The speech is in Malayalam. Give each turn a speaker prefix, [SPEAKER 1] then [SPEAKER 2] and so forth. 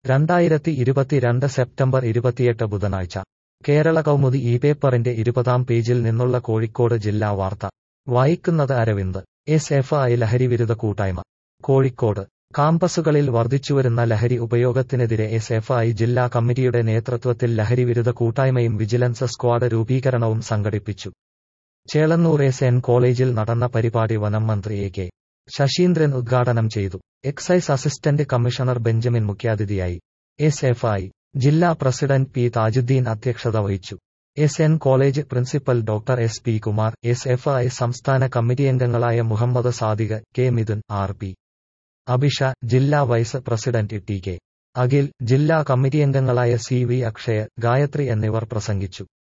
[SPEAKER 1] രണ്ടായിരത്തി ഇരുപത്തിരണ്ട് സെപ്റ്റംബർ ഇരുപത്തിയെട്ട് ബുധനാഴ്ച കേരള കൗമുദി ഈ പേപ്പറിന്റെ ഇരുപതാം പേജിൽ നിന്നുള്ള കോഴിക്കോട് ജില്ലാ വാർത്ത വായിക്കുന്നത് അരവിന്ദ് എസ് എഫ് ഐ ലഹരിവിരുദ്ധ കൂട്ടായ്മ കോഴിക്കോട് കാമ്പസുകളിൽ വർദ്ധിച്ചുവരുന്ന ലഹരി ഉപയോഗത്തിനെതിരെ എസ് എഫ് ഐ ജില്ലാ കമ്മിറ്റിയുടെ നേതൃത്വത്തിൽ ലഹരിവിരുദ്ധ കൂട്ടായ്മയും വിജിലൻസ് സ്ക്വാഡ് രൂപീകരണവും സംഘടിപ്പിച്ചു ചേളന്നൂർ എസ് എൻ കോളേജിൽ നടന്ന പരിപാടി വനം മന്ത്രി എ കെ ശശീന്ദ്രൻ ഉദ്ഘാടനം ചെയ്തു എക്സൈസ് അസിസ്റ്റന്റ് കമ്മീഷണർ ബെഞ്ചമിൻ മുഖ്യാതിഥിയായി എസ് എഫ് ഐ ജില്ലാ പ്രസിഡന്റ് പി താജുദ്ദീൻ അധ്യക്ഷത വഹിച്ചു S N college principal doctor S P Kumar S F I സംസ്ഥാന കമ്മിറ്റിയംഗങ്ങളായ Muhammad Sadiq K Mithun R P Abhisha ജില്ലാ vice president T K Akhil ജില്ലാ കമ്മിറ്റിയംഗങ്ങളായ സി വി അക്ഷയ ഗായത്രി എന്നിവർ പ്രസംഗിച്ചു